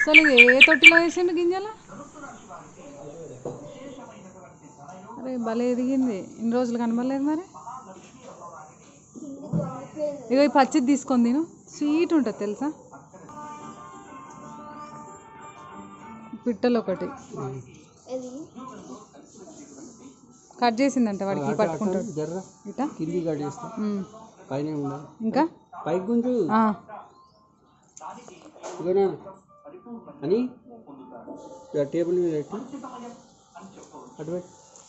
అసలు ఇది ఏ తొట్టిలో వేసిండు గింజలు అరే భలే ఎదిగింది ఇన్ని రోజులు కనబడలేదు మరి ఇగో ఈ పచ్చిది తీసుకొని తిను స్వీట్ ఉంటుంది తెలుసా పిట్టలు ఒకటి కట్ చేసిందంట వాడికి పట్టుకుంటాడు జర్ర ఇటా కింది కట్ చేస్తా ఉమ్. పైన ఉండాలి ఇంకా పైకి గుంజు ఆ, ఇగోనా అని ఇలా టేబుల్ మీద పెట్టి అటు పెట్టి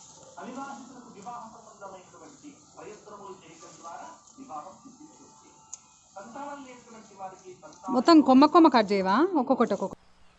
మొత్తం కొమ్మ కొమ్మ కట్ చేయవా ఒక్కొక్కటి ఒక్కొక్కటి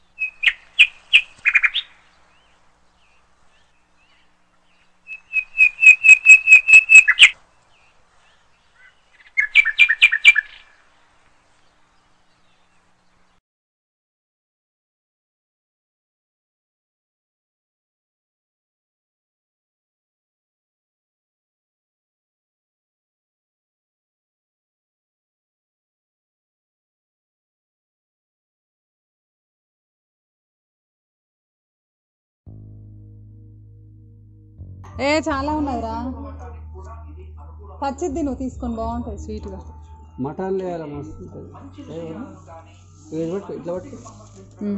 ఏ చాలా ఉన్నదిరా పచ్చిది నువ్వు తీసుకొని బాగుంటుంది స్వీట్గా మటన్ వేయాలి మస్తు ఉంటుంది ఏ వద్దు. ఇది పట్టు ఇట్లా పట్టు ఉమ్.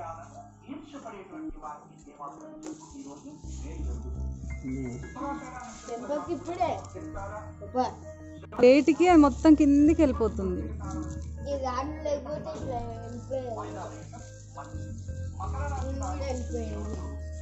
ఇప్పుడే వేటికి అది మొత్తం కిందికి వెళ్ళిపోతుంది ఈ రాళ్ళు లేకపోతే ఇట్లా వెళ్ళిపోయేది నేను కూడా వెళ్ళిపోయాను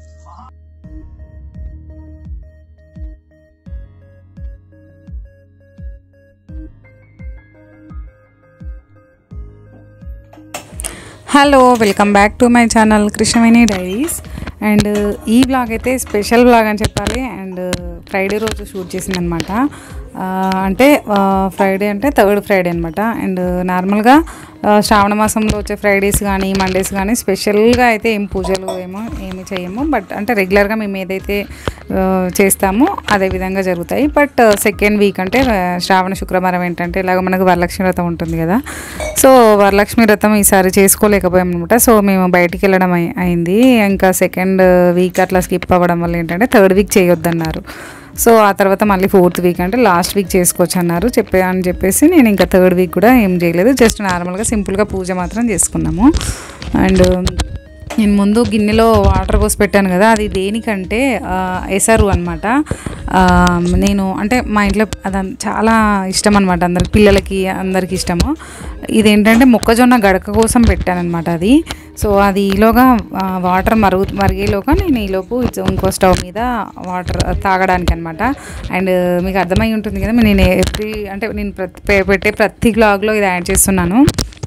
hello welcome back to my channel Krishnaveni diaries and ఈ బ్లాగ్ అయితే స్పెషల్ బ్లాగ్ అని చెప్పాలి అండ్ ఫ్రైడే రోజు షూట్ చేసిందనమాట అంటే ఫ్రైడే అంటే థర్డ్ ఫ్రైడే అనమాట అండ్ నార్మల్గా శ్రావణ మాసంలో వచ్చే ఫ్రైడేస్ కానీ మండేస్ కానీ స్పెషల్గా అయితే ఏం పూజలు ఏమో ఏమి చేయము బట్ అంటే రెగ్యులర్గా మేము ఏదైతే ఆ, చేస్తామో అదే విధంగా జరుగుతాయి బట్ సెకండ్ వీక్ అంటే ఆ, శ్రావణ శుక్రవారం ఏంటంటే ఇలాగ మనకు వరలక్ష్మి వ్రతం ఉంటుంది కదా సో వరలక్ష్మి వ్రతం ఈసారి చేసుకోలేకపోయాం అనమాట సో మేము బయటికి వెళ్ళడం అయి- అయింది ఇంకా సెకండ్ వీక్ అట్లా స్కిప్ అవ్వడం వల్ల ఏంటంటే థర్డ్ వీక్ చేయొద్దన్నారు సో ఆ తర్వాత మళ్ళీ ఫోర్త్ వీక్ అంటే లాస్ట్ వీక్ చేసుకోవచ్చు అన్నారు చెప్పే అని చెప్పేసి నేను ఇంకా థర్డ్ వీక్ కూడా ఏం చేయలేదు జస్ట్ నార్మల్గా సింపుల్గా పూజ మాత్రం చేసుకున్నాము అండ్ నేను ముందు గిన్నెలో వాటర్ పోసి పెట్టాను కదా అది దేనికంటే ఆ, ఎసరు అనమాట నేను అంటే మా ఇంట్లో అది చాలా ఇష్టం అనమాట అందరికి పిల్లలకి అందరికి ఇష్టము ఇదేంటంటే మొక్కజొన్న గడక కోసం పెట్టాను అనమాట అది సో అది ఈలోగా ఆ, వాటర్ మరుగు మరిగేలోగా నేను ఈలోపు ఇది ఇంకో స్టవ్ మీద వాటర్ తాగడానికి అనమాట అండ్ మీకు అర్థమై ఉంటుంది కదా నేను ఎవ్రీ అంటే నేను ప్రతి పె- పెట్టే ప్రతి బ్లాగ్లో ఇది యాడ్ చేస్తున్నాను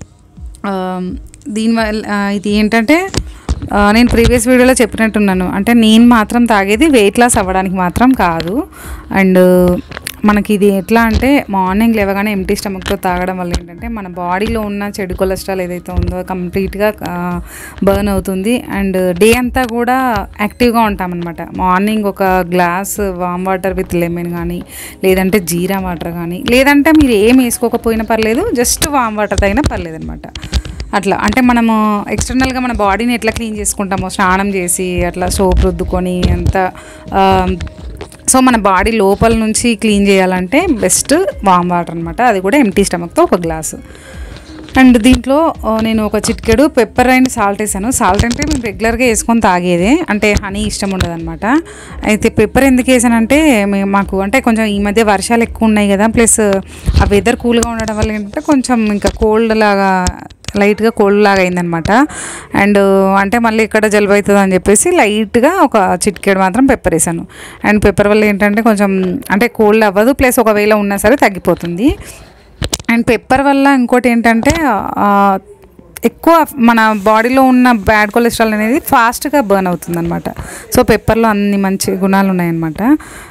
ఆ, దీనివల్ల ఆ, ఇది ఏంటంటే ఆ, నేను ప్రీవియస్ వీడియోలో చెప్పినట్టున్నాను అంటే నేను మాత్రం తాగేది వెయిట్ లాస్ అవ్వడానికి మాత్రం కాదు అండ్ మనకి ఇది ఎట్లా అంటే మార్నింగ్ లేవగానే ఎంటీ స్టమక్తో తాగడం వల్ల ఏంటంటే మన బాడీలో ఉన్న చెడు కొలెస్ట్రాల్ ఏదైతే ఉందో కంప్లీట్గా బర్న్ అవుతుంది అండ్ డే అంతా కూడా యాక్టివ్గా ఉంటామన్నమాట మార్నింగ్ ఒక glass warm water with lemon కానీ లేదంటే జీరా వాటర్ కానీ లేదంటే మీరు ఏం వేసుకోకపోయినా పర్లేదు జస్ట్ వామ్ వాటర్ అయినా పర్లేదు అనమాట అట్లా అంటే మనము ఎక్స్టర్నల్గా మన బాడీని ఎట్లా క్లీన్ చేసుకుంటామో స్నానం చేసి అట్లా సోప్ రుద్దుకొని అంత ఆ, సో మన బాడీ లోపల నుంచి క్లీన్ చేయాలంటే బెస్ట్ వామ్ వాటర్ అనమాట అది కూడా ఎంటీ స్టమక్తో ఒక గ్లాసు అండ్ దీంట్లో ఆ, నేను ఒక చిటికెడు పెప్పర్ అండ్ సాల్ట్ వేసాను సాల్ట్ అంటే మేము రెగ్యులర్గా వేసుకొని తాగేదే అంటే హనీ ఇష్టం ఉండదు అనమాట అయితే పెప్పర్ ఎందుకు వేసానంటే మేము మాకు అంటే కొంచెం ఈ మధ్య వర్షాలు ఎక్కువ ఉన్నాయి కదా ప్లస్ ఆ వెదర్ కూల్గా ఉండడం వల్ల ఏంటంటే కొంచెం ఇంకా కోల్డ్ లాగా లైట్గా కోల్డ్ లాగా అయిందనమాట అండ్ అంటే మళ్ళీ ఇక్కడ జలుబు అవుతుంది అని చెప్పేసి లైట్గా ఒక చిటికెడు మాత్రం పెప్పర్ వేసాను అండ్ పెప్పర్ వల్ల ఏంటంటే కొంచెం అంటే కోల్డ్ అవ్వదు ప్లస్ ఒకవేళ ఉన్నా సరే తగ్గిపోతుంది అండ్ పెప్పర్ వల్ల ఇంకోటి ఏంటంటే ఆ, ఎక్కువ మన బాడీలో ఉన్న బ్యాడ్ కొలెస్ట్రాల్ అనేది ఫాస్ట్గా బర్న్ అవుతుంది అనమాట సో పెప్పర్లో అన్ని మంచి గుణాలు ఉన్నాయన్నమాట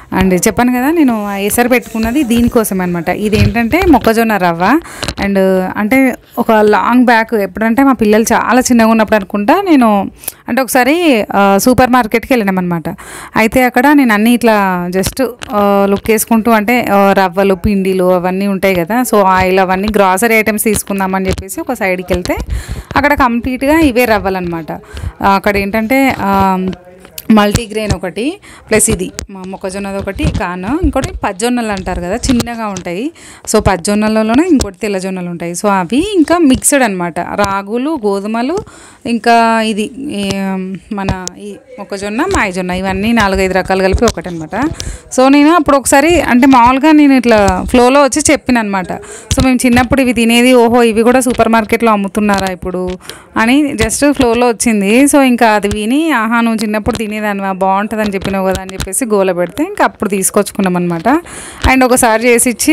అండ్ చెప్పాను కదా నేను ఆ ఎసరు పెట్టుకున్నది దీనికోసం అనమాట ఇది ఏంటంటే మొక్కజొన్న రవ్వ అండ్ అంటే ఒక లాంగ్ బ్యాక్ ఎప్పుడంటే మా పిల్లలు చాలా చిన్నగా ఉన్నప్పుడు అనుకుంటా నేను అంటే ఒకసారి ఆ, సూపర్ మార్కెట్కి వెళ్ళినాం అనమాట అయితే అక్కడ నేను అన్నీ ఇట్లా జస్ట్ ఆ, లుక్ వేసుకుంటూ అంటే ఆ, రవ్వలు పిండిలు అవన్నీ ఉంటాయి కదా సో ఆయిల్ అవన్నీ గ్రాసరీ ఐటమ్స్ తీసుకుందామని చెప్పేసి ఒక సైడ్కి వెళ్తే అక్కడ కంప్లీట్గా ఇవే రవ్వలు అనమాట అక్కడ ఏంటంటే ఆ, మల్టీగ్రెయిన్ ఒకటి ప్లస్ ఇది మా మొక్కజొన్నది ఒకటి కాన ఇంకోటి పజ్జొన్నలు అంటారు కదా చిన్నగా ఉంటాయి సో పజ్జొన్నలలోనే ఇంకోటి తెల్లజొన్నలు ఉంటాయి సో అవి ఇంకా మిక్స్డ్ అనమాట రాగులు గోధుమలు ఇంకా ఇది ఈ, మన ఈ మొక్కజొన్న మాయజొన్న ఇవన్నీ నాలుగైదు రకాలు కలిపి ఒకటి అనమాట సో నేను అప్పుడు ఒకసారి అంటే మామూలుగా నేను ఇట్లా ఫ్లోలో వచ్చి చెప్పిన అనమాట సో మేము చిన్నప్పుడు ఇవి తినేది ఓహో ఇవి కూడా సూపర్ మార్కెట్లో అమ్ముతున్నారా ఇప్పుడు అని జస్ట్ ఫ్లోలో వచ్చింది సో ఇంకా అది విని ఆహా నువ్వు చిన్నప్పుడు తినేదానివా బాగుంటుందని చెప్పినావు కదా అని చెప్పేసి గోల పెడితే ఇంకా అప్పుడు తీసుకొచ్చుకున్నాం అనమాట అండ్ ఒకసారి చేసి ఇచ్చి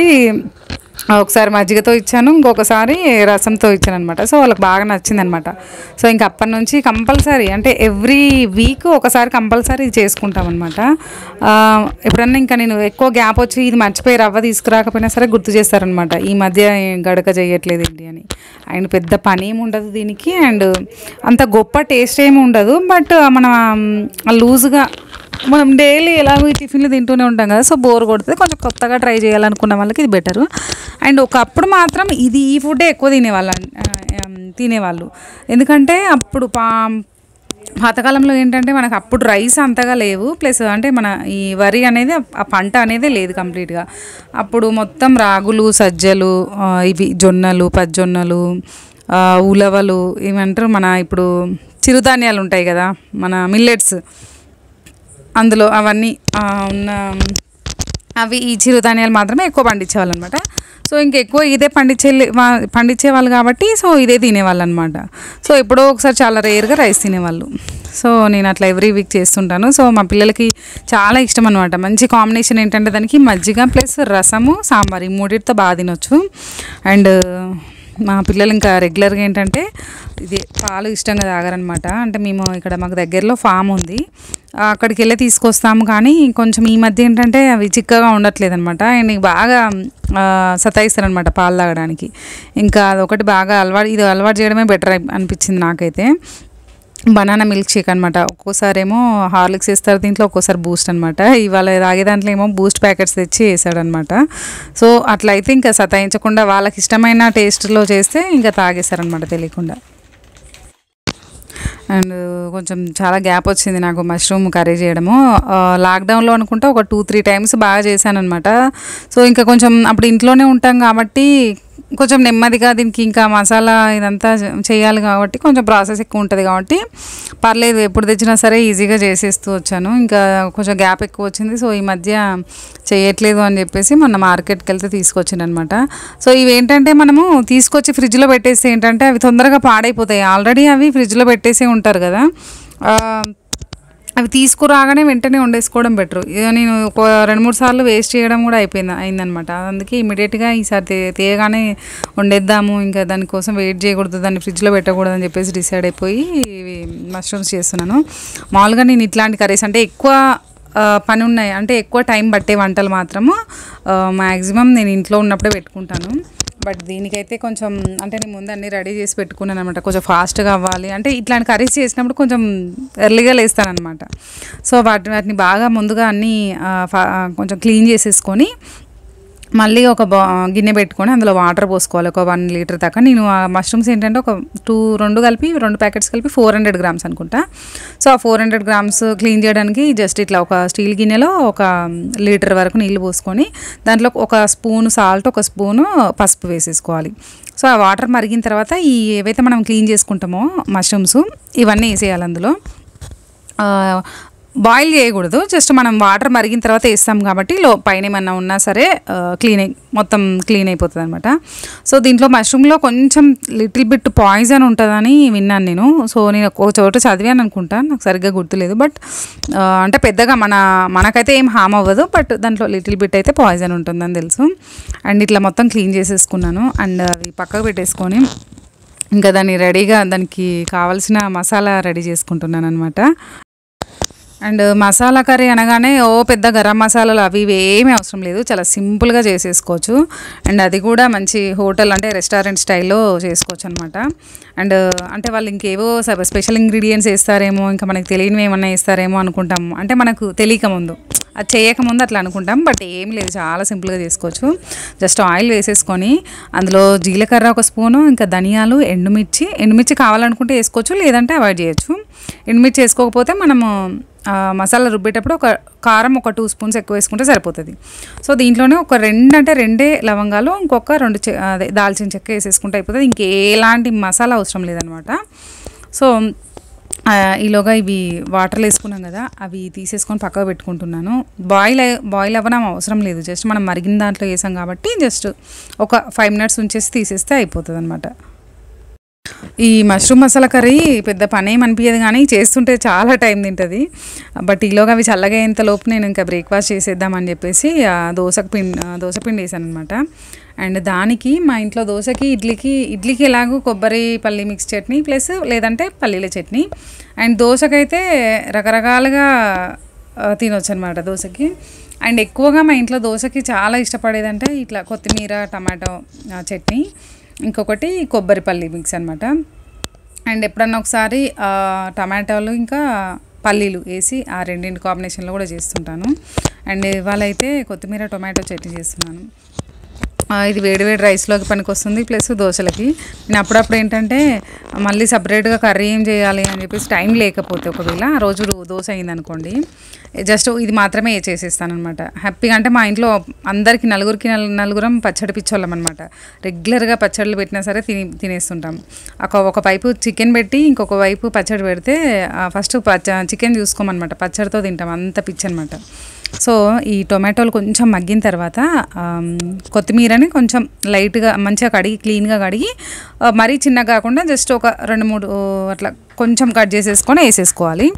ఒకసారి మజ్జిగతో ఇచ్చాను ఇంకొకసారి రసంతో ఇచ్చాను అనమాట సో వాళ్ళకి బాగా నచ్చింది అనమాట సో ఇంకా అప్పటి నుంచి కంపల్సరీ అంటే ఎవ్రీ వీక్ ఒకసారి కంపల్సరీ ఇది చేసుకుంటాం అనమాట ఎప్పుడన్నా ఇంకా నేను ఎక్కువ గ్యాప్ వచ్చి ఇది మర్చిపోయి రవ్వ తీసుకురాకపోయినా సరే గుర్తు చేస్తారనమాట ఈ మధ్య గడక చేయట్లేదు ఏంటి అని అండ్ పెద్ద పని ఏమి ఉండదు దీనికి అండ్ అంత గొప్ప టేస్ట్ ఏమి ఉండదు బట్ మనం లూజ్గా మనం డైలీ ఎలాగో ఈ టిఫిన్లు తింటూనే ఉంటాం కదా సో బోర్ కొడుతుంది కొంచెం కొత్తగా ట్రై చేయాలనుకున్న వాళ్ళకి ఇది బెటరు అండ్ ఒకప్పుడు మాత్రం ఇది ఈ ఫుడ్డే ఎక్కువ తినేవాళ్ళు ఆ, ఆ, తినేవాళ్ళు ఎందుకంటే అప్పుడు పా పాతకాలంలో ఏంటంటే మనకు అప్పుడు రైస్ అంతగా లేవు ప్లస్ అంటే మన ఈ వరి అనేది ఆ పంట అనేది లేదు కంప్లీట్గా అప్పుడు మొత్తం రాగులు సజ్జలు ఆ, ఇవి జొన్నలు పజ్జొన్నలు ఆ, ఉలవలు ఏమంటారు మన ఇప్పుడు చిరుధాన్యాలు ఉంటాయి కదా మన మిల్లెట్స్ అందులో అవన్నీ ఆ, ఉన్న అవి ఈ చిరుధాన్యాలు మాత్రమే ఎక్కువ పండించేవాళ్ళు అనమాట సో ఇంకెక్కువ ఇదే పండించే పండించేవాళ్ళు కాబట్టి సో ఇదే తినేవాళ్ళు అనమాట సో ఎప్పుడో ఒకసారి చాలా రేర్గా రైస్ తినేవాళ్ళు సో నేను అట్లా ఎవ్రీ వీక్ చేస్తుంటాను సో మా పిల్లలకి చాలా ఇష్టం అనమాట మంచి కాంబినేషన్ ఏంటంటే దానికి మజ్జిగ ప్లస్ రసము సాంబార్ ఈ మూడింటితో బాగా తినొచ్చు అండ్ మా పిల్లలు ఇంకా రెగ్యులర్గా ఏంటంటే ఇది పాలు ఇష్టంగా తాగారనమాట అంటే మేము ఇక్కడ మాకు దగ్గరలో ఫామ్ ఉంది ఆ, అక్కడికి వెళ్ళి తీసుకొస్తాము కానీ కొంచెం ఈ మధ్య ఏంటంటే అవి చిక్కగా ఉండట్లేదు అనమాట అండ్ ఇవి బాగా ఆ, సతాయిస్తారనమాట పాలు తాగడానికి ఇంకా అదొకటి బాగా అలవాటు ఇది అలవాటు చేయడమే బెటర్ అనిపించింది నాకైతే బనానా మిల్క్ షేక్ అనమాట ఒక్కోసారి ఏమో హార్లిక్స్ వేస్తారు దీంట్లో ఒక్కోసారి బూస్ట్ అనమాట ఇవాళ తాగే దాంట్లో ఏమో బూస్ట్ ప్యాకెట్స్ తెచ్చి వేసాడనమాట సో అట్లా అయితే ఇంకా సతాయించకుండా వాళ్ళకి ఇష్టమైన టేస్ట్లో చేస్తే ఇంకా తాగేస్తారనమాట తెలియకుండా అండ్ కొంచెం చాలా గ్యాప్ వచ్చింది నాకు మష్రూమ్ కర్రీ చేయడము ఆ, లాక్డౌన్లో అనుకుంటా ఒక టూ త్రీ టైమ్స్ బాగా చేశాను అనమాట సో ఇంకా కొంచెం అప్పుడు ఇంట్లోనే ఉంటాం కాబట్టి కొంచెం నెమ్మదిగా దీనికి ఇంకా మసాలా ఇదంతా చే- చేయాలి కాబట్టి కొంచెం ప్రాసెస్ ఎక్కువ ఉంటుంది కాబట్టి పర్లేదు ఎప్పుడు తెచ్చినా సరే ఈజీగా చేసేస్తూ వచ్చాను ఇంకా కొంచెం గ్యాప్ ఎక్కువ వచ్చింది సో ఈ మధ్య చేయట్లేదు అని చెప్పేసి మొన్న మార్కెట్కి వెళ్తే తీసుకొచ్చింది అనమాట సో ఇవి ఏంటంటే మనము తీసుకొచ్చి ఫ్రిడ్జ్లో పెట్టేస్తే ఏంటంటే అవి తొందరగా పాడైపోతాయి ఆల్రెడీ అవి ఫ్రిడ్జ్లో పెట్టేసి ఉంటారు కదా ఆ, అవి తీసుకురాగానే వెంటనే వండేసుకోవడం బెటర్ ఇక నేను ఒక రెండు మూడు సార్లు వేస్ట్ చేయడం కూడా అయిపోయింది అయిందనమాట అందుకే ఇమీడియట్గా ఈసారి తే తీయగానే వండేద్దాము ఇంకా దానికోసం వెయిట్ చేయకూడదు దాన్ని ఫ్రిడ్జ్లో పెట్టకూడదు అని చెప్పేసి డిసైడ్ అయిపోయి ఇవి మష్రూమ్స్ చేస్తున్నాను మామూలుగా నేను ఇట్లాంటి కర్రీస్ అంటే ఎక్కువ ఆ, పని ఉన్నాయి అంటే ఎక్కువ టైం పట్టే వంటలు మాత్రము మ్యాక్సిమం నేను ఇంట్లో ఉన్నప్పుడే పెట్టుకుంటాను బట్ దీనికైతే కొంచెం అంటే నేను ముందు అన్నీ రెడీ చేసి పెట్టుకున్నాను అనమాట కొంచెం ఫాస్ట్గా అవ్వాలి అంటే ఇట్లాంటి కర్రీస్ చేసినప్పుడు కొంచెం ఎర్లీగా లేస్తాను అనమాట సో వాటి వాటిని బాగా ముందుగా అన్నీ ఆ, ఫా- కొంచెం క్లీన్ చేసేసుకొని మళ్ళీ ఒక బా గిన్నె పెట్టుకొని అందులో వాటర్ పోసుకోవాలి ఒక వన్ లీటర్ దాకా నేను ఆ మష్రూమ్స్ ఏంటంటే ఒక టూ రెండు కలిపి రెండు ప్యాకెట్స్ కలిపి ఫోర్ హండ్రెడ్ గ్రామ్స్ అనుకుంటా సో ఆ ఫోర్ హండ్రెడ్ గ్రామ్స్ క్లీన్ చేయడానికి జస్ట్ ఇట్లా ఒక స్టీల్ గిన్నెలో ఒక లీటర్ వరకు నీళ్ళు పోసుకొని దాంట్లో ఒక స్పూన్ సాల్ట్ ఒక స్పూను పసుపు వేసేసుకోవాలి సో ఆ వాటర్ మరిగిన తర్వాత ఈ ఏవైతే మనం క్లీన్ చేసుకుంటామో మష్రూమ్స్ ఇవన్నీ వేసేయాలి అందులో బాయిల్ చేయకూడదు జస్ట్ మనం వాటర్ మరిగిన తర్వాత వేస్తాం కాబట్టి లో పైన ఏమన్నా ఉన్నా సరే క్లీన్ అయి మొత్తం క్లీన్ అయిపోతుంది అనమాట సో దీంట్లో మష్రూమ్లో కొంచెం లిటిల్ బిట్ పాయిజన్ ఉంటుందని విన్నాను నేను సో నేను ఒక చోట చదివాను అనుకుంటా నాకు సరిగ్గా గుర్తులేదు బట్ అంటే పెద్దగా మన మనకైతే ఏం హామ్ అవ్వదు బట్ దాంట్లో లిటిల్ బిట్ అయితే పాయిజన్ ఉంటుందని తెలుసు అండ్ ఇట్లా మొత్తం క్లీన్ చేసేసుకున్నాను అండ్ అవి పక్కకు పెట్టేసుకొని ఇంకా దాన్ని రెడీగా దానికి కావాల్సిన మసాలా రెడీ చేసుకుంటున్నాను అనమాట అండ్ మసాలా కర్రీ అనగానే ఓ పెద్ద గరం మసాలాలు అవి ఇవి ఏమీ అవసరం లేదు చాలా సింపుల్గా చేసేసుకోవచ్చు అండ్ అది కూడా మంచి హోటల్ అంటే రెస్టారెంట్ స్టైల్లో చేసుకోవచ్చు అనమాట అండ్ అంటే వాళ్ళు ఇంకేవో స- స్పెషల్ ఇంగ్రీడియంట్స్ వేస్తారేమో ఇంకా మనకి తెలియనివి ఏమన్నా వేస్తారేమో అనుకుంటాం అంటే మనకు తెలియక ముందు అది చేయకముందు అట్లా అనుకుంటాం బట్ ఏం లేదు చాలా సింపుల్గా చేసుకోవచ్చు జస్ట్ ఆయిల్ వేసేసుకొని అందులో జీలకర్ర ఒక స్పూను ఇంకా ధనియాలు ఎండుమిర్చి ఎండుమిర్చి కావాలనుకుంటే వేసుకోవచ్చు లేదంటే అవాయిడ్ చేయొచ్చు ఎండుమిర్చి వేసుకోకపోతే మనము ఆ, మసాలా రుబ్బేటప్పుడు ఒక కారం ఒక టూ స్పూన్స్ ఎక్కువ వేసుకుంటే సరిపోతుంది సో దీంట్లోనే ఒక రెండు అంటే రెండే లవంగాలు ఇంకొక రెండు చె- అదే దాల్చిన చెక్క వేసేసుకుంటే అయిపోతుంది ఇంకెలాంటి మసాలా అవసరం లేదనమాట సో ఆ, ఈలోగా ఇవి వాటర్లో వేసుకున్నాం కదా అవి తీసేసుకొని పక్కకు పెట్టుకుంటున్నాను బాయిల్ అయ్య- బాయిల్ అవ్వడం అవసరం లేదు జస్ట్ మనం మరిగిన దాంట్లో వేసాం కాబట్టి జస్ట్ ఒక ఫైవ్ మినిట్స్ ఉంచేసి తీసేస్తే అయిపోతుంది అనమాట ఈ మష్రూమ్ మసాలా కర్రీ పెద్ద పని ఏం అనిపించదు కానీ చేస్తుంటే చాలా టైం తింటుంది బట్ ఈలోగా అవి చల్లగా అయ్యేంత లోపు నేను ఇంకా బ్రేక్ఫాస్ట్ చేసేద్దామని చెప్పేసి ఆ దోశకు పిండి దోశ పిండి వేసాను అనమాట అండ్ దానికి మా ఇంట్లో దోశకి ఇడ్లీకి ఇడ్లీకి ఎలాగో కొబ్బరి పల్లి మిక్స్ చట్నీ ప్లస్ లేదంటే పల్లీల చట్నీ అండ్ దోశకైతే రకరకాలుగా ఆ, తినొచ్చు అనమాట దోశకి అండ్ ఎక్కువగా మా ఇంట్లో దోశకి చాలా ఇష్టపడేదంటే ఇట్లా కొత్తిమీర టమాటో ఆ, చట్నీ ఇంకొకటి కొబ్బరిపల్లి మిక్స్ అనమాట అండ్ ఎప్పుడన్నా ఒకసారి ఆ, టమాటాలు ఇంకా పల్లీలు వేసి ఆ రెండింటి కాంబినేషన్లో కూడా చేస్తుంటాను అండ్ ఇవాళ అయితే కొత్తిమీర టొమాటో చట్నీ చేస్తున్నాను ఆ, ఇది వేడి వేడి రైస్లోకి పనికొస్తుంది ప్లస్ దోశలకి నేను అప్పుడప్పుడు ఏంటంటే మళ్ళీ సపరేట్గా కర్రీ ఏం చేయాలి అని చెప్పేసి టైం లేకపోతే ఒకవేళ ఆ రోజు రో- దోశ అయింది అనుకోండి జస్ట్ ఇది మాత్రమే చేసేస్తాను అనమాట హ్యాపీగా అంటే మా ఇంట్లో అందరికి నలుగురికి నలు- నలుగురం పచ్చడి పిచ్చోళ్ళం అనమాట రెగ్యులర్గా పచ్చళ్ళు పెట్టినా సరే తిని తినేస్తుంటాం ఒక ఒక వైపు చికెన్ పెట్టి ఇంకొక వైపు పచ్చడి పెడితే ఫస్ట్ పచ్చ చికెన్ చూసుకోమన్నమాట పచ్చడితో తింటాం అంత పిచ్చి అనమాట సో ఈ టొమాటోలు కొంచెం మగ్గిన తర్వాత ఆమ్, కొత్తిమీరని కొంచెం లైట్గా మంచిగా కడిగి క్లీన్గా కడిగి ఆ, మరీ చిన్నగా కాకుండా జస్ట్ ఒక రెండు మూడు అట్లా కొంచెం కట్ చేసేసుకొని వేసేసుకోవాలి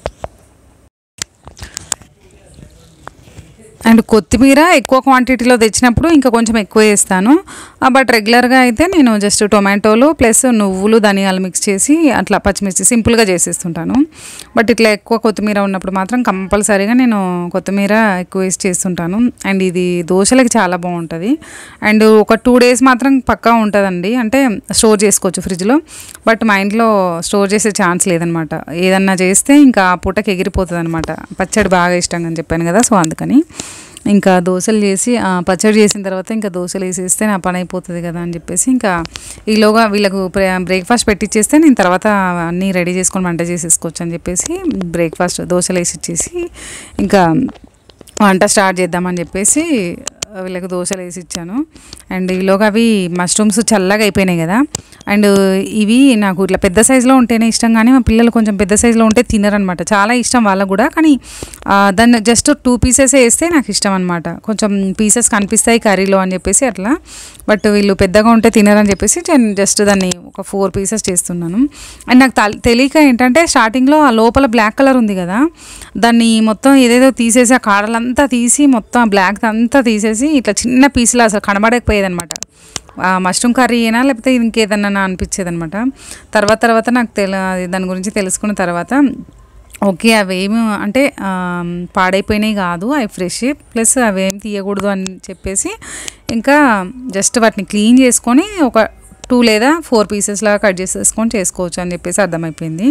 అండ్ కొత్తిమీర ఎక్కువ క్వాంటిటీలో తెచ్చినప్పుడు ఇంకా కొంచెం ఎక్కువ వేస్తాను ఆ, బట్ రెగ్యులర్గా అయితే నేను జస్ట్ టొమాటోలు ప్లస్ నువ్వులు ధనియాలు మిక్స్ చేసి అట్లా పచ్చిమిర్చి సింపుల్గా చేసేస్తుంటాను బట్ ఇట్లా ఎక్కువ కొత్తిమీర ఉన్నప్పుడు మాత్రం కంపల్సరీగా నేను కొత్తిమీర ఎక్కువ వేసి చేస్తుంటాను అండ్ ఇది దోశలకి చాలా బాగుంటుంది అండ్ ఒక టూ డేస్ మాత్రం పక్కా ఉంటుందండి అంటే స్టోర్ చేసుకోవచ్చు ఫ్రిడ్జ్లో బట్ మా ఇంట్లో స్టోర్ చేసే ఛాన్స్ లేదనమాట ఏదన్నా చేస్తే ఇంకా ఆ పూటకి ఎగిరిపోతుంది అనమాట పచ్చడి బాగా ఇష్టంగా అని చెప్పాను కదా సో అందుకని ఇంకా దోశలు చేసి ఆ, పచ్చడి చేసిన తర్వాత ఇంకా దోశలు వేసేస్తే నా పని అయిపోతుంది కదా అని చెప్పేసి ఇంకా ఈలోగా వీళ్ళకు బ్రేక్ఫాస్ట్ పెట్టిచ్చేస్తే నేను తర్వాత అన్నీ రెడీ చేసుకొని వంట చేసేసుకోవచ్చు అని చెప్పేసి బ్రేక్ఫాస్ట్ దోశలు వేసి ఇచ్చేసి ఇంకా వంట స్టార్ట్ చేద్దామని చెప్పేసి వీళ్ళకి దోశలు వేసి ఇచ్చాను అండ్ ఈలోగా అవి మష్రూమ్స్ చల్లగా అయిపోయినాయి కదా అండ్ ఇవి నాకు ఇట్లా పెద్ద సైజులో ఉంటేనే ఇష్టం కానీ మా పిల్లలు కొంచెం పెద్ద సైజులో ఉంటే తినరనమాట చాలా ఇష్టం వాళ్ళకు కూడా కానీ ఆ, దాన్ని జస్ట్ టూ పీసెస్ వేస్తే నాకు ఇష్టం అనమాట కొంచెం పీసెస్ కనిపిస్తాయి కర్రీలో అని చెప్పేసి అట్లా బట్ వీళ్ళు పెద్దగా ఉంటే తినరని చెప్పేసి నేను జస్ట్ దాన్ని ఒక ఫోర్ పీసెస్ చేస్తున్నాను అండ్ నాకు తల్- తెలియక ఏంటంటే స్టార్టింగ్లో ఆ లోపల బ్లాక్ కలర్ ఉంది కదా దాన్ని మొత్తం ఏదేదో తీసేసి ఆ కాడలంతా తీసి మొత్తం ఆ బ్లాక్ అంతా తీసేసి ఇట్లా చిన్న పీసులు అసలు కనబడకపోయేది అనమాట మష్రూమ్ కర్రీ అయినా లేకపోతే ఇంకేదన్నా అనిపించేది అనమాట తర్వాత తర్వాత నాకు తెల దాని గురించి తెలుసుకున్న తర్వాత ఓకే అవేమి అంటే ఆ, పాడైపోయినాయి కాదు అవి ఫ్రెష్ ప్లస్ అవేం తీయకూడదు అని చెప్పేసి ఇంకా జస్ట్ వాటిని క్లీన్ చేసుకొని ఒక టూ లేదా ఫోర్ పీసెస్ లాగా కట్ చేసేసుకొని చేసుకోవచ్చు అని చెప్పేసి అర్థమైపోయింది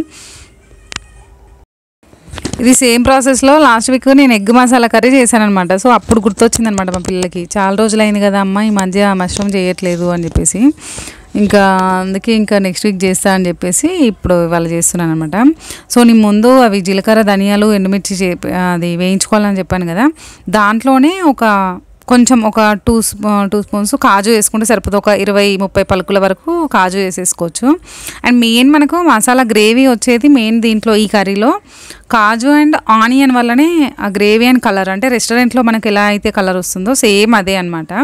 ఇది సేమ్ ప్రాసెస్లో లాస్ట్ వీక్ నేను ఎగ్ మసాలా కర్రీ చేశాను అనమాట సో అప్పుడు గుర్తొచ్చింది అనమాట మా పిల్లలకి చాలా రోజులు అయింది కదా అమ్మ ఈ మధ్య మష్రూమ్ చేయట్లేదు అని చెప్పేసి ఇంకా అందుకే ఇంకా నెక్స్ట్ వీక్ చేస్తా అని చెప్పేసి ఇప్పుడు ఇవాళ చేస్తున్నాను అనమాట సో నేను ముందు అవి జీలకర్ర ధనియాలు ఎండుమిర్చి చే అది వేయించుకోవాలని చెప్పాను కదా దాంట్లోనే ఒక కొంచెం ఒక టూ టూ స్పూన్స్ కాజు వేసుకుంటే సరిపోతుంది ఒక ఇరవై ముప్పై పలుకుల వరకు కాజు వేసేసుకోవచ్చు అండ్ మెయిన్ మనకు మసాలా గ్రేవీ వచ్చేది మెయిన్ దీంట్లో ఈ కర్రీలో కాజు అండ్ ఆనియన్ వల్లనే ఆ గ్రేవీ అండ్ కలర్ అంటే రెస్టారెంట్లో మనకి ఎలా అయితే కలర్ వస్తుందో సేమ్ అదే అనమాట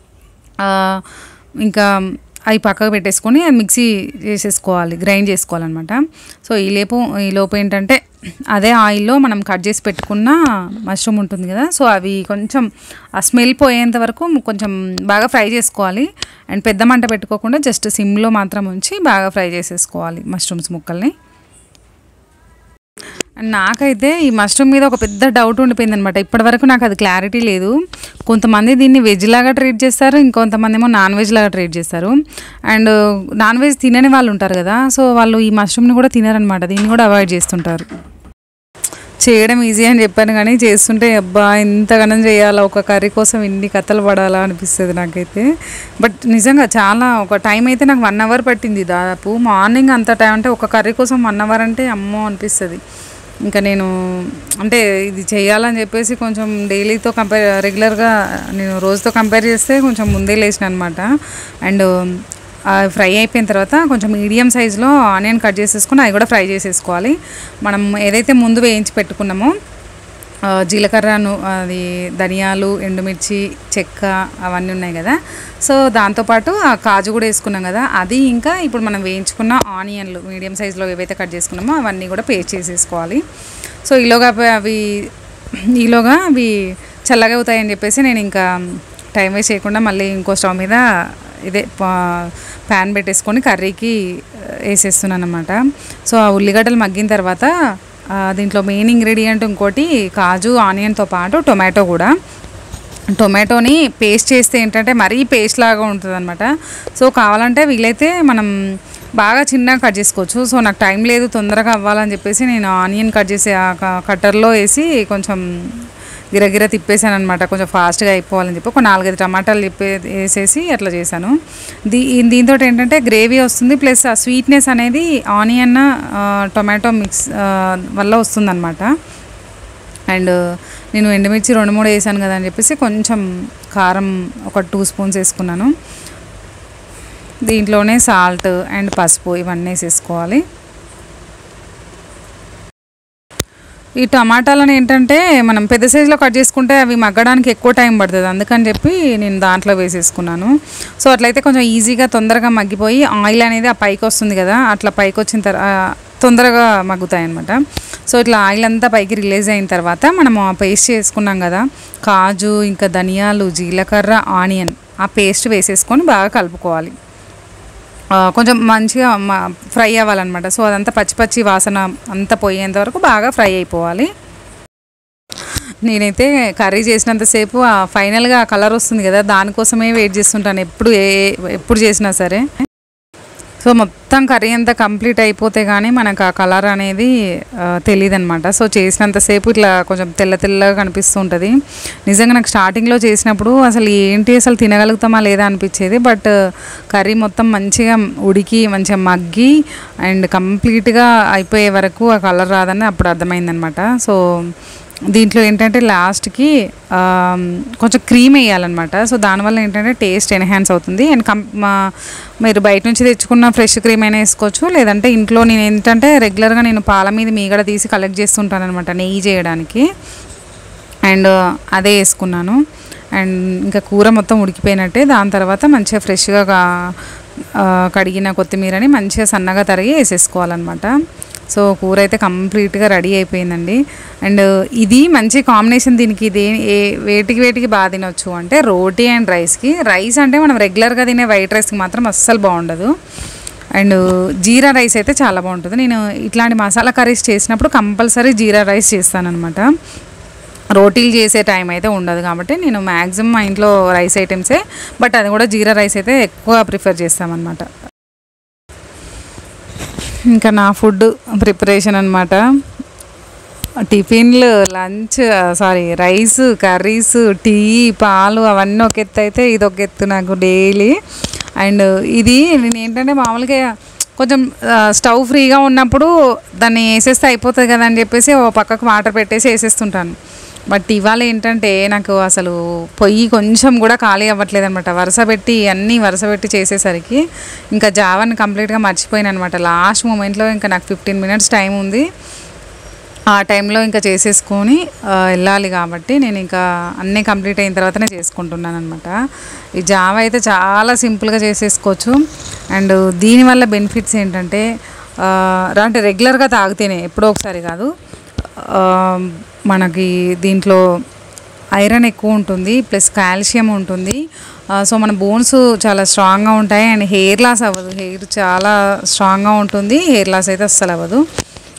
ఇంకా అవి పక్కకు పెట్టేసుకొని అది మిక్సీ చేసేసుకోవాలి గ్రైండ్ చేసుకోవాలన్నమాట సో ఈ లేపు ఈ లోపు ఏంటంటే అదే ఆయిల్లో మనం కట్ చేసి పెట్టుకున్న మష్రూమ్ ఉంటుంది కదా సో అవి కొంచెం ఆ స్మెల్ పోయేంత వరకు కొంచెం బాగా ఫ్రై చేసుకోవాలి అండ్ పెద్ద మంట పెట్టుకోకుండా జస్ట్ సిమ్లో మాత్రం ఉంచి బాగా ఫ్రై చేసేసుకోవాలి మష్రూమ్స్ ముక్కల్ని అండ్ నాకైతే ఈ మష్రూమ్ మీద ఒక పెద్ద డౌట్ ఉండిపోయింది అనమాట ఇప్పటివరకు నాకు అది క్లారిటీ లేదు కొంతమంది దీన్ని వెజ్ లాగా ట్రీట్ చేస్తారు ఇంకొంతమంది ఏమో నాన్ వెజ్ లాగా ట్రీట్ చేస్తారు అండ్ నాన్ వెజ్ తినని వాళ్ళు ఉంటారు కదా సో వాళ్ళు ఈ మష్రూమ్ని కూడా తినరనమాట దీన్ని కూడా అవాయిడ్ చేస్తుంటారు చేయడం ఈజీ అని చెప్పాను కానీ చేస్తుంటే అబ్బా ఇంతగానం చేయాలా ఒక కర్రీ కోసం ఇన్ని కథలు పడాలా అనిపిస్తుంది నాకైతే బట్ నిజంగా చాలా ఒక టైం అయితే నాకు వన్ అవర్ పట్టింది దాదాపు మార్నింగ్ అంత టైం అంటే ఒక కర్రీ కోసం వన్ అవర్ అంటే అమ్మో అనిపిస్తుంది ఇంకా నేను అంటే ఇది చేయాలని చెప్పేసి కొంచెం డైలీతో కంపేర్ రెగ్యులర్గా నేను రోజుతో కంపేర్ చేస్తే కొంచెం ముందే లేచిన అనమాట అండ్ ఫ్రై అయిపోయిన తర్వాత కొంచెం మీడియం సైజులో ఆనియన్ కట్ చేసేసుకుని అవి కూడా ఫ్రై చేసేసుకోవాలి మనం ఏదైతే ముందు వేయించి పెట్టుకున్నామో ఆ, జీలకర్రను అది ధనియాలు ఎండుమిర్చి చెక్క అవన్నీ ఉన్నాయి కదా సో దాంతోపాటు ఆ కాజు కూడా వేసుకున్నాం కదా అది ఇంకా ఇప్పుడు మనం వేయించుకున్న ఆనియన్లు మీడియం సైజులో ఏవైతే కట్ చేసుకున్నామో అవన్నీ కూడా పేస్ట్ చేసేసుకోవాలి సో ఈలోగా అవి- అవి ఈలోగా అవి చల్లగా అవుతాయని చెప్పేసి నేను ఇంకా టైం వేస్ట్ చేయకుండా మళ్ళీ ఇంకో స్టవ్ మీద ఇదే ప్యాన్ పెట్టేసుకొని కర్రీకి వేసేస్తున్నాను అనమాట సో ఆ ఉల్లిగడ్డలు మగ్గిన తర్వాత ఆ, దీంట్లో మెయిన్ ఇంగ్రీడియంట్ ఇంకోటి కాజు ఆనియన్తో పాటు టొమాటో కూడా టొమాటోని పేస్ట్ చేస్తే ఏంటంటే మరీ పేస్ట్ లాగా ఉంటుంది అనమాట సో కావాలంటే వీలైతే మనం బాగా చిన్నగా కట్ చేసుకోవచ్చు సో నాకు టైం లేదు తొందరగా అవ్వాలని చెప్పేసి నేను ఆనియన్ కట్ చేసి ఆ క- కట్టర్లో వేసి కొంచెం గిరగిర తిప్పేసాను అనమాట కొంచెం ఫాస్ట్గా అయిపోవాలని చెప్పి ఒక నాలుగైదు టమాటాలు చెప్పే వేసేసి అట్లా చేశాను దీ దీంతో ఏంటంటే గ్రేవీ వస్తుంది ప్లస్ ఆ స్వీట్నెస్ అనేది ఆనియన్ ఆ, టొమాటో మిక్స్ ఆ, వల్ల వస్తుందన్నమాట అండ్ నేను ఎండుమిర్చి రెండు మూడు వేసాను కదా అని చెప్పేసి కొంచెం కారం ఒక టూ స్పూన్స్ వేసుకున్నాను దీంట్లోనే సాల్ట్ అండ్ పసుపు ఇవన్నీ వేసేసుకోవాలి ఈ టమాటాలను ఏంటంటే మనం పెద్ద సైజులో కట్ చేసుకుంటే అవి మగ్గడానికి ఎక్కువ టైం పడుతుంది అందుకని చెప్పి నేను దాంట్లో వేసేసుకున్నాను సో అట్లయితే కొంచెం ఈజీగా తొందరగా మగ్గిపోయి ఆయిల్ అనేది ఆ పైకి వస్తుంది కదా అట్లా పైకి వచ్చిన తర్వాత తొందరగా మగ్గుతాయి అనమాట సో ఇట్లా ఆయిల్ అంతా పైకి రిలీజ్ అయిన తర్వాత మనం ఆ పేస్ట్ చేసుకున్నాం కదా కాజు ఇంకా ధనియాలు జీలకర్ర ఆనియన్ ఆ పేస్ట్ వేసేసుకొని బాగా కలుపుకోవాలి ఆ, కొంచెం మంచిగా మ- ఫ్రై అవ్వాలన్నమాట సో అదంతా పచ్చి పచ్చి వాసన అంతా పోయేంత వరకు బాగా ఫ్రై అయిపోవాలి నేనైతే కర్రీ చేసినంతసేపు ఆ ఫైనల్గా ఆ కలర్ వస్తుంది కదా దానికోసమే వెయిట్ చేస్తుంటాను ఎప్పుడు ఏ ఎప్పుడు చేసినా సరే సో మొత్తం కర్రీ అంతా కంప్లీట్ అయిపోతే కానీ మనకు ఆ కలర్ అనేది తెలియదు అనమాట సో చేసినంతసేపు ఇట్లా కొంచెం తెల్ల తెల్లగా కనిపిస్తూ ఉంటుంది నిజంగా నాకు స్టార్టింగ్లో చేసినప్పుడు అసలు ఏంటి అసలు తినగలుగుతామా లేదా అనిపించేది బట్ కర్రీ మొత్తం మంచిగా ఉడికి మంచిగా మగ్గి అండ్ కంప్లీట్గా అయిపోయే వరకు ఆ కలర్ రాదని అప్పుడు అర్థమైందనమాట సో దీంట్లో ఏంటంటే లాస్ట్కి కొంచెం క్రీమ్ వేయాలన్నమాట సో దానివల్ల ఏంటంటే టేస్ట్ ఎన్హాన్స్ అవుతుంది అండ్ కం మా- మీరు బయట నుంచి తెచ్చుకున్న ఫ్రెష్ క్రీమ్ అయినా వేసుకోవచ్చు లేదంటే ఇంట్లో నేను ఏంటంటే రెగ్యులర్గా నేను పాల మీద మీగడ తీసి కలెక్ట్ చేస్తుంటాను అనమాట నెయ్యి చేయడానికి అండ్ అదే వేసుకున్నాను అండ్ ఇంకా కూర మొత్తం ఉడికిపోయినట్టే దాని తర్వాత మంచిగా ఫ్రెష్గా కా- ఆ, కడిగిన కొత్తిమీరని మంచిగా సన్నగా తరిగి వేసేసుకోవాలన్నమాట సో కూర అయితే కంప్లీట్గా రెడీ అయిపోయిందండి అండ్ ఇది మంచి కాంబినేషన్ దీనికి ఇది ఏ వేటికి వేటికి బాగా తినొచ్చు అంటే రోటీ అండ్ రైస్కి రైస్ అంటే మనం రెగ్యులర్గా తినే వైట్ రైస్కి మాత్రం అస్సలు బాగుండదు అండ్ జీరా రైస్ అయితే చాలా బాగుంటుంది నేను ఇట్లాంటి మసాలా కర్రీస్ చేసినప్పుడు కంపల్సరీ జీరా రైస్ చేస్తానన్నమాట రోటీలు చేసే టైం అయితే ఉండదు కాబట్టి నేను మ్యాక్సిమం మా ఇంట్లో రైస్ ఐటమ్సే బట్ అది కూడా జీరా రైస్ అయితే ఎక్కువ ప్రిఫర్ చేస్తామన్నమాట ఇంకా నా ఫుడ్ ప్రిపరేషన్ అనమాట టిఫిన్లు lunch sorry rice curries tea పాలు అవన్నీ ఒక ఎత్తు అయితే ఇది ఒక ఎత్తు నాకు డైలీ అండ్ ఇది నేను ఏంటంటే మామూలుగా కొంచెం ఆ, స్టవ్ ఫ్రీగా ఉన్నప్పుడు దాన్ని వేసేస్తే అయిపోతుంది కదా అని చెప్పేసి ఓ పక్కకు వాటర్ పెట్టేసి వేసేస్తుంటాను బట్ ఇవాళ ఏంటంటే నాకు అసలు పొయ్యి కొంచెం కూడా ఖాళీ అవ్వట్లేదు అనమాట వరుస పెట్టి అన్నీ వరుస పెట్టి చేసేసరికి ఇంకా జావాని కంప్లీట్గా మర్చిపోయాను అనమాట లాస్ట్ మూమెంట్లో ఇంకా నాకు ఫిఫ్టీన్ మినిట్స్ టైం ఉంది ఆ టైంలో ఇంకా చేసేసుకొని ఆ, వెళ్ళాలి కాబట్టి నేను ఇంకా అన్నీ కంప్లీట్ అయిన తర్వాతనే చేసుకుంటున్నాను అనమాట ఈ జావ అయితే చాలా సింపుల్గా చేసేసుకోవచ్చు అండ్ దీనివల్ల బెనిఫిట్స్ ఏంటంటే ఆ, అంటే రెగ్యులర్గా తాగితేనే ఎప్పుడో ఒకసారి కాదు ఆ, మనకి దీంట్లో ఐరన్ ఎక్కువ ఉంటుంది ప్లస్ కాల్షియం ఉంటుంది ఆ, సో మన బోన్స్ చాలా స్ట్రాంగ్గా ఉంటాయి అండ్ హెయిర్ లాస్ అవ్వదు హెయిర్ చాలా స్ట్రాంగ్గా ఉంటుంది హెయిర్ లాస్ అయితే అస్సలు అవ్వదు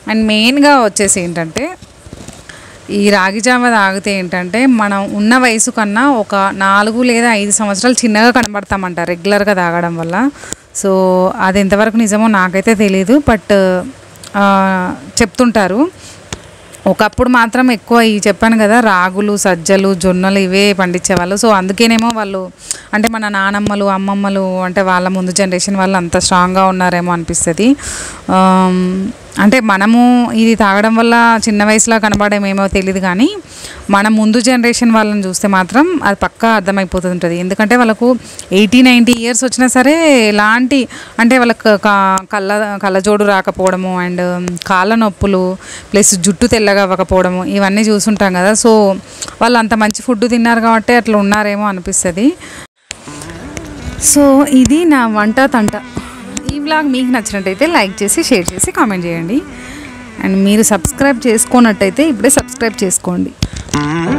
అండ్ మెయిన్గా వచ్చేసి ఏంటంటే ఈ రాగి జావ తాగితే ఏంటంటే మనం ఉన్న వయసు కన్నా ఒక నాలుగు లేదా ఐదు సంవత్సరాలు చిన్నగా కనబడతామంట రెగ్యులర్గా తాగడం వల్ల సో అది ఎంతవరకు నిజమో నాకైతే తెలియదు బట్ చెప్తుంటారు ఒకప్పుడు మాత్రం ఎక్కువ ఈ చెప్పాను కదా రాగులు సజ్జలు జొన్నలు ఇవే పండించేవాళ్ళు సో అందుకేనేమో వాళ్ళు అంటే మన నానమ్మలు అమ్మమ్మలు అంటే వాళ్ళ ముందు జనరేషన్ వాళ్ళు అంత స్ట్రాంగ్గా ఉన్నారేమో అనిపిస్తుంది ఆమ్, అంటే మనము ఇది తాగడం వల్ల చిన్న వయసులో కనబడేమేమో తెలియదు కానీ మన ముందు జనరేషన్ వాళ్ళని చూస్తే మాత్రం అది పక్కా అర్థమైపోతుంటుంది ఎందుకంటే వాళ్ళకు ఎయిటీ నైంటీ ఇయర్స్ వచ్చినా సరే ఎలాంటి అంటే వాళ్ళకి క- కళ్ళ కళ్ళజోడు రాకపోవడము అండ్ కాళ్ళ నొప్పులు ప్లస్ జుట్టు తెల్లగా అవ్వకపోవడము ఇవన్నీ చూసుంటాం కదా సో వాళ్ళు అంత మంచి ఫుడ్ తిన్నారు కాబట్టి అట్లా ఉన్నారేమో అనిపిస్తుంది సో ఇది నా వంట తంట ఈ వ్లాగ్ మీకు నచ్చినట్టయితే లైక్ చేసి షేర్ చేసి కామెంట్ చేయండి అండ్ మీరు సబ్స్క్రైబ్ చేసుకున్నట్టయితే ఇప్పుడే సబ్స్క్రైబ్ చేసుకోండి